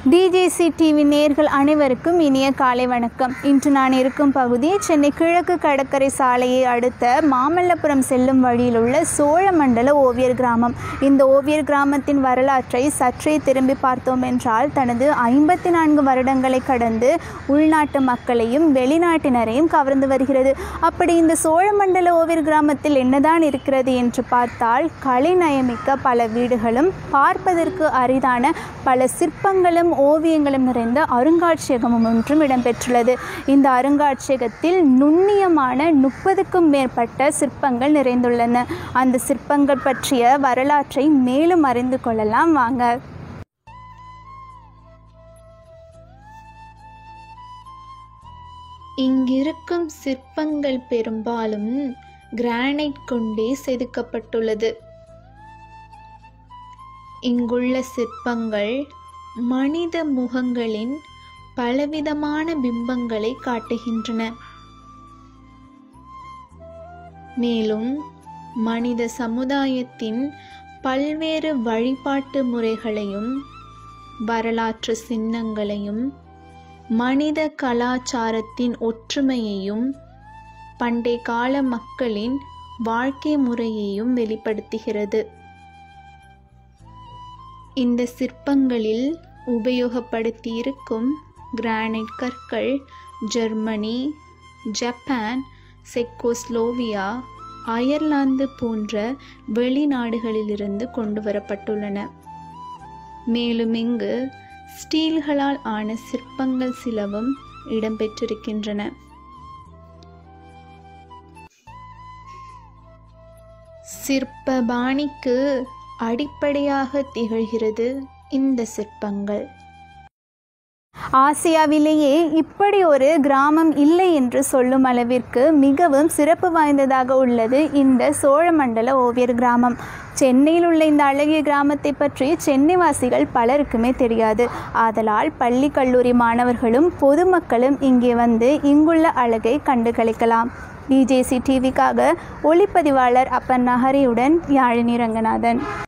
DGC TV நேர்கள் அனைவருக்கும் இனிய காலை வணக்கம் இன்று நான் இருக்கும் பகுதி சென்னை கிழக்கு கடற்கரை சாலையை அடுத்த மாமல்லபுரம் செல்லும் வழியில் உள்ள சோழமண்டல ஓவியர் கிராமம் இந்த ஓவியர் கிராமத்தின் வரலாற்றை சற்றே திரும்பி பார்த்தோம் என்றால் தனது ஐம்பத்தி நான்கு வருடங்களை கடந்து உள்நாட்டு மக்களையும் வெளிநாட்டினரையும் கவர்ந்து வருகிறது அப்படி இந்த சோழமண்டல ஓவியர் கிராமத்தில் என்னதான் இருக்கிறது என்று பார்த்தால் கலைநயமிக்க பல வீடுகளும் பார்ப்பதற்கு அரிதான பல சிற்பங்களும் ஓவியங்களும் நிறைந்த அருங்காட்சியகமும் ஒன்றும் இடம்பெற்றுள்ளது இந்த அருங்காட்சியகத்தில் நுண்ணியமான முப்பதுக்கும் மேற்பட்ட சிற்பங்கள் நிறைந்துள்ளன அந்த சிற்பங்கள் பற்றிய வரலாற்றை மேலும் அறிந்து கொள்ளலாம் வாங்க இங்கிருக்கும் சிற்பங்கள் பெரும்பாலும் கிரானைட் கொண்டே செதுக்கப்பட்டுள்ளது இங்குள்ள சிற்பங்கள் மனித முகங்களின் பலவிதமான பிம்பங்களை காட்டுகின்றன மேலும் மனித சமுதாயத்தின் பல்வேறு வழிபாட்டு முறைகளையும் வரலாற்று சின்னங்களையும் மனித கலாச்சாரத்தின் ஒற்றுமையையும் பண்டைய கால மக்களின் வாழ்க்கை முறையையும் வெளிப்படுத்துகிறது இந்த சிற்பங்களில் உபயோகப்படுத்தியிருக்கும் கிரானைட் கற்கள் ஜெர்மனி ஜப்பான் செக்கோஸ்லோவியா அயர்லாந்து போன்ற வெளிநாடுகளிலிருந்து கொண்டு வரப்பட்டுள்ளன மேலும் இங்கு ஸ்டீல்களால் ஆன சிற்பங்கள் சிலவும் இடம்பெற்றிருக்கின்றன சிற்ப பாணிக்கு அடிப்படையாக திகழ்கிறது இந்த சிற்பங்கள் ஆசியாவிலேயே இப்படி ஒரு கிராமம் இல்லை என்று சொல்லும் அளவிற்கு மிகவும் சிறப்பு வாய்ந்ததாக உள்ளது இந்த சோழமண்டல ஓவியர் கிராமம் சென்னையில் உள்ள இந்த அழகிய கிராமத்தை பற்றி சென்னைவாசிகள் பலருக்குமே தெரியாது ஆதலால் பள்ளி கல்லூரி மாணவர்களும் பொதுமக்களும் இங்கே வந்து இங்குள்ள அழகை கண்டு களிக்கலாம் டிஜேசி டிவிக்காக ஒளிப்பதிவாளர் அப்பன் நகரியுடன் யாழினி ரங்கநாதன்